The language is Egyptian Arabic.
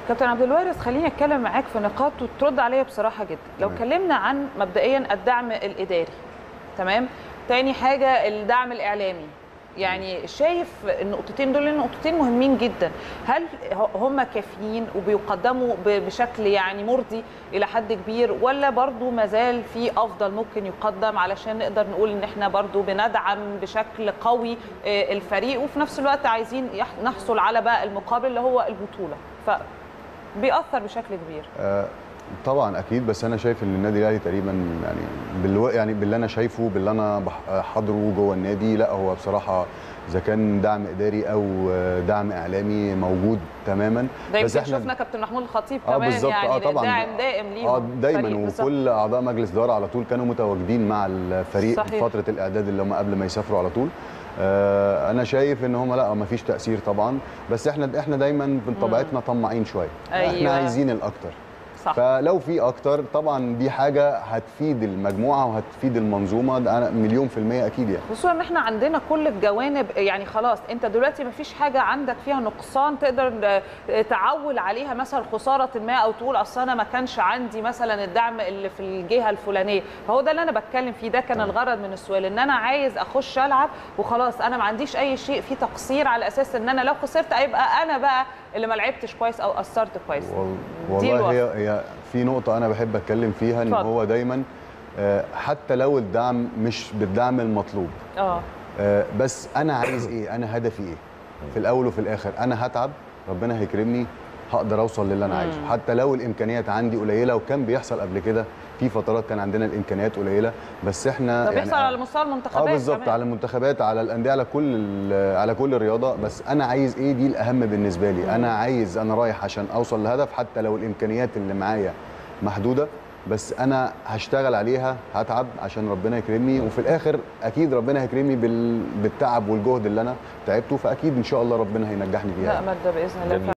كابتن عبد الوارث خليني اتكلم معاك في نقاط وترد عليا بصراحه جدا لو تمام. اتكلمنا عن مبدئيا الدعم الاداري تمام تاني حاجه الدعم الاعلامي يعني شايف النقطتين دول نقطتين مهمين جدا هل هم كافيين وبيقدموا ب- بشكل يعني مرضي الى حد كبير ولا برضو مازال في افضل ممكن يقدم علشان نقدر نقول ان احنا برضو بندعم بشكل قوي آه، الفريق وفي نفس الوقت عايزين يح- نحصل على بقى المقابل اللي هو البطوله فبيأثر بشكل كبير آه، طبعا اكيد بس انا شايف ان النادي الاهلي تقريبا يعني بالو... يعني باللي انا شايفه باللي انا بح- حاضره جوه النادي لا هو بصراحه اذا كان دعم اداري او آه، دعم اعلامي موجود تماما ده يمكن شفنا كابتن محمود الخطيب اه كمان بالظبط يعني اه طبعا داعم دائم ليهم اه دايما فريق بالظبط. وكل اعضاء مجلس الاداره على طول كانوا متواجدين مع الفريق صحيح. في فتره الاعداد اللي هم قبل ما يسافروا على طول آه انا شايف ان هم لا ما فيش تاثير طبعا بس احنا احنا دايما من طبيعتنا طماعين شويه أيوة. احنا عايزين الاكتر صح فلو في اكتر طبعا دي حاجه هتفيد المجموعه وهتفيد المنظومه ده انا مليون في الميه اكيد يعني خصوصا ان احنا عندنا كل الجوانب يعني خلاص انت دلوقتي ما فيش حاجه عندك فيها نقصان تقدر آه، تعول عليها مثلا خساره ما او تقول اصل انا ما كانش عندي مثلا الدعم اللي في الجهه الفلانيه فهو ده اللي انا بتكلم فيه ده كان تمام. الغرض من السؤال ان انا عايز اخش العب وخلاص انا ما عنديش اي شيء فيه تقصير على اساس ان انا لو خسرت هيبقى انا بقى اللي ما لعبتش كويس او قصرت كويس وال- دي والله هي الوصفة. هي في نقطه انا بحب اتكلم فيها ان اتفضل. هو دايما آه، حتى لو الدعم مش بالدعم المطلوب اه آه، بس انا عايز ايه انا هدفي ايه في الاول وفي الاخر انا هتعب ربنا هيكرمني هقدر اوصل للي انا عايزه مم. حتى لو الامكانيات عندي قليله وكان بيحصل قبل كده في فترات كان عندنا الامكانيات قليله بس احنا ده بيحصل على مستوى اه المنتخبات بالظبط كمان. على المنتخبات على الانديه على كل ال- على كل الرياضه بس انا عايز ايه دي الاهم بالنسبه لي انا عايز انا رايح عشان اوصل لهدف حتى لو الامكانيات اللي معايا محدوده بس انا هشتغل عليها هتعب عشان ربنا يكرمني وفي الاخر اكيد ربنا هيكرمني بال... بالتعب والجهد اللي انا تعبته فاكيد ان شاء الله ربنا هينجحني فيها لا مادة باذن الله جميل.